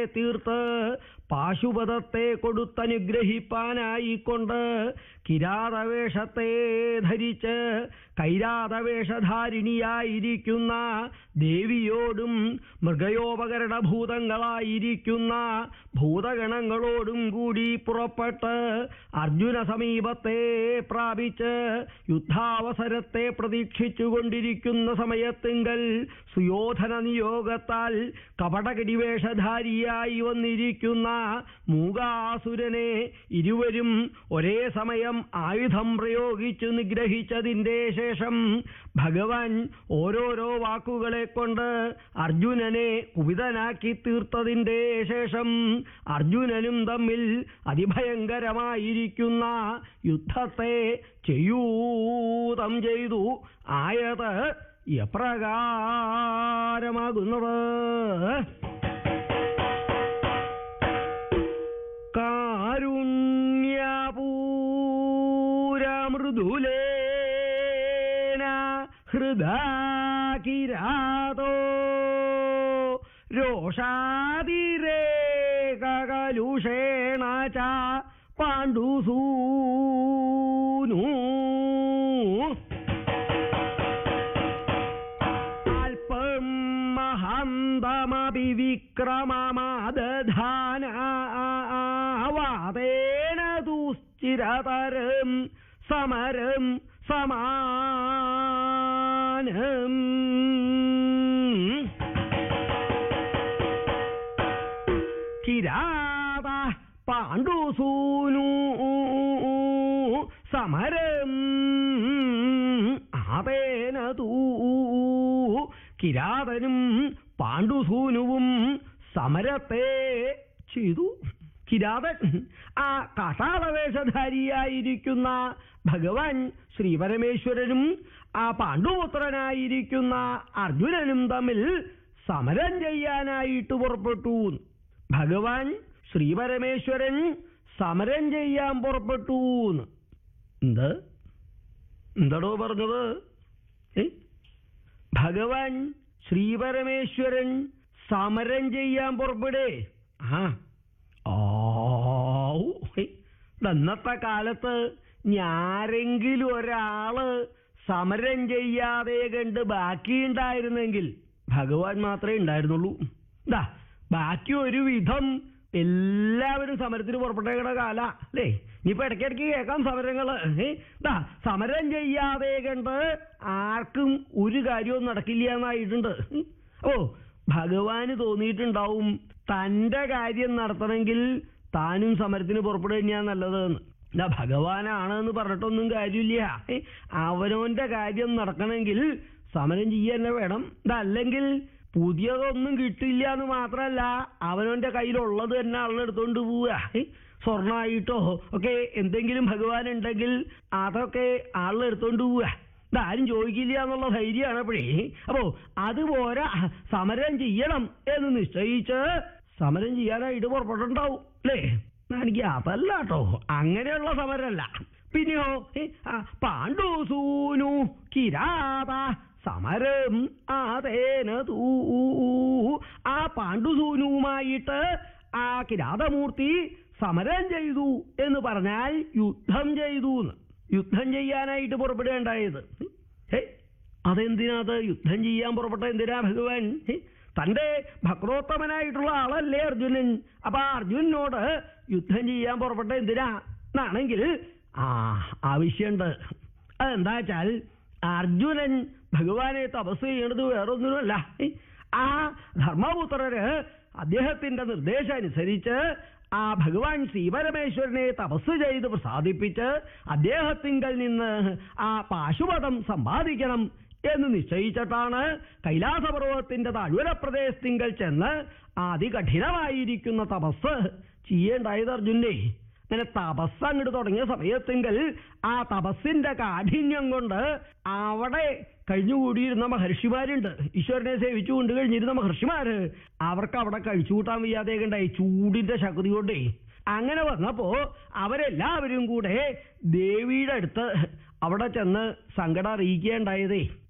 തീർത്ത് പാശുപതത്തെ കൊടുത്തനുഗ്രഹിപ്പാനായിക്കൊണ്ട് കിരാതവേഷത്തെ ധരിച്ച് കൈരാതവേഷധാരിണിയായിരിക്കുന്ന ദേവിയോടും മൃഗയോപകരണ ഭൂതങ്ങളായിരിക്കുന്ന ഭൂതഗണങ്ങളോടും കൂടി പുറപ്പെട്ട് അർജുന സമീപത്തെ പ്രാപിച്ച് യുദ്ധാവസരത്തെ പ്രതീക്ഷിച്ചുകൊണ്ടിരിക്കുന്ന സമയത്തിങ്കൽ സുയോധന നിയോഗത്താൽ കപടകടിവേഷധാരിയായി വന്നിരിക്കുന്ന മൂകാസുരനെ ഇരുവരും ഒരേ സമയം ആയുധം പ്രയോഗിച്ചു നിഗ്രഹിച്ചതിന്റെ ശേഷം ഭഗവാൻ ഓരോരോ വാക്കുകളെ കൊണ്ട് അർജുനനെ കുപിതനാക്കി തീർത്തതിന്റെ ശേഷം അർജുനനും തമ്മിൽ അതിഭയങ്കരമായിരിക്കുന്ന യുദ്ധത്തെ ചെയ്യൂതം ചെയ്തു ആയത് എപ്രകാരമാകുന്നത് കാരുണ്യപൂരമൃദുലേന ഹൃദാ കിരാതോ രോഷാതിരേകകലുഷേണ ച പാണ്ഡുസൂനു അല്പം മഹന്തമപി വിക്രമമാദധാനവാദേന ദുശ്ചിരതരം സമരം സമാനം കിരാത പാണ്ഡുസൂനു സമരം ആതേന തൂ കിരാതനും പാണ്ഡുസൂനുവും സമരത്തെ ചെയ്തു കിരാതൻ ആ കാട്ടാളവേഷധാരിയായിരിക്കുന്ന ഭഗവാൻ ശ്രീപരമേശ്വരനും ആ പാണ്ഡുപുത്രനായിരിക്കുന്ന അർജുനനും തമ്മിൽ സമരം ചെയ്യാനായിട്ട് പുറപ്പെട്ടു ഭഗവാൻ ശ്രീപരമേശ്വരൻ സമരം ചെയ്യാൻ പുറപ്പെട്ടു എന്ത് എന്താടോ പറഞ്ഞത് ഏ? ഭഗവാൻ ശ്രീപരമേശ്വരൻ സമരം ചെയ്യാൻ പുറപ്പെടേ ആ ആവൂ. ഹേ. ഇന്നത്തെ കാലത്ത് ഞാരെങ്കിലും ഒരാള് സമരം ചെയ്യാതെ കണ്ട് ബാക്കിയുണ്ടായിരുന്നെങ്കിൽ ഭഗവാൻ മാത്രമേ ഉണ്ടായിരുന്നുള്ളൂ ദാ ബാക്കി ഒരു വിധം എല്ലാവരും സമരത്തിന് പുറപ്പെട്ടേക്കണ കാല അല്ലേ ഇനിയിപ്പോ ഇടയ്ക്കിടയ്ക്ക് കേൾക്കാം സമരങ്ങള് ഏ? ദാ സമരം ചെയ്യാതെ കണ്ട് ആർക്കും ഒരു കാര്യവും നടക്കില്ല എന്നായിട്ടുണ്ട് ഓ ഭഗവാന് തോന്നിയിട്ടുണ്ടാവും തന്റെ കാര്യം നടത്തണമെങ്കിൽ താനും സമരത്തിന് പുറപ്പെടുക തന്നെയാ നല്ലതെന്ന് ഇതാ ഭഗവാനാണ് എന്ന് പറഞ്ഞിട്ടൊന്നും കാര്യമില്ല ഏ? അവനവന്റെ കാര്യം നടക്കണമെങ്കിൽ സമരം ചെയ്യാൻ തന്നെ വേണം ഇതല്ലെങ്കിൽ പുതിയതൊന്നും കിട്ടില്ല എന്ന് മാത്രമല്ല അവനവന്റെ കയ്യിലുള്ളത് തന്നെ ആളെടുത്തോണ്ട് പോവുക ഏ? സ്വർണ്ണമായിട്ടോ ഒക്കെ എന്തെങ്കിലും ഭഗവാൻ ഉണ്ടെങ്കിൽ അതൊക്കെ ആളെടുത്തോണ്ട് പോവുക ഇതാരും ചോദിക്കില്ല എന്നുള്ള ധൈര്യമാണ് അപ്പോഴേ അപ്പോ അതുപോലെ സമരം ചെയ്യണം എന്ന് നിശ്ചയിച്ച് സമരം ചെയ്യാനായിട്ട് പുറപ്പെട്ടുണ്ടാവും അല്ലേ എനിക്ക് അതല്ല കേട്ടോ അങ്ങനെയുള്ള സമരമല്ല പിന്നെയോ ഏ, ആ, പാണ്ഡുസൂനു കിരാത സമരം ആതേന തൂ ആ പാണ്ഡുസൂനുവുമായിട്ട് ആ കിരാതമൂർത്തി സമരം ചെയ്തു എന്ന് പറഞ്ഞാൽ യുദ്ധം ചെയ്തു എന്ന് യുദ്ധം ചെയ്യാനായിട്ട് പുറപ്പെടുകയുണ്ടായത് ഏ അതെന്തിനാത് യുദ്ധം ചെയ്യാൻ പുറപ്പെട്ട എന്തിനാ ഭഗവാൻ ഏ? തന്റെ ഭക്രോത്തമനായിട്ടുള്ള ആളല്ലേ അർജുനൻ അപ്പൊ ആ അർജുനനോട് യുദ്ധം ചെയ്യാൻ പുറപ്പെട്ട എന്തിനാ എന്നാണെങ്കിൽ ആ ആവശ്യമുണ്ട് അതെന്താ വെച്ചാൽ അർജുനൻ ഭഗവാനെ തപസ് ചെയ്യണത് വേറൊന്നിനുമല്ല ഏ? ആ ധർമ്മപുത്രര് അദ്ദേഹത്തിന്റെ നിർദ്ദേശം അനുസരിച്ച് ആ ഭഗവാൻ ശ്രീപരമേശ്വരനെ തപസ് ചെയ്ത് പ്രസാദിപ്പിച്ച് അദ്ദേഹത്തിങ്കൽ നിന്ന് ആ പാശുപതം സമ്പാദിക്കണം എന്ന് നിശ്ചയിച്ചിട്ടാണ് കൈലാസപർവ്വതത്തിന്റെ താഴ്വര പ്രദേശത്തിങ്കൽ ചെന്ന് അതികഠിനമായിരിക്കുന്ന തപസ് ചെയ്യേണ്ടായത് അർജുനെ അങ്ങനെ തപസ് അങ്ങോട്ട് തുടങ്ങിയ സമയത്തെങ്കിൽ ആ തപസ്സിന്റെ കാഠിന്യം കൊണ്ട് അവിടെ കഴിഞ്ഞുകൂടിയിരുന്ന മഹർഷിമാരുണ്ട് ഈശ്വരനെ സേവിച്ചു കൊണ്ട് കഴിഞ്ഞിരുന്ന മഹർഷിമാര് അവർക്ക് അവിടെ കഴിച്ചു കൂട്ടാൻ വയ്യാതെ ഉണ്ടായി ചൂടിന്റെ ശക്തി കൊണ്ടേ അങ്ങനെ വന്നപ്പോ അവരെല്ലാവരും കൂടെ ദേവിയുടെ അടുത്ത് അവിടെ ചെന്ന് സങ്കടം അറിയിക്കുകയുണ്ടായതേ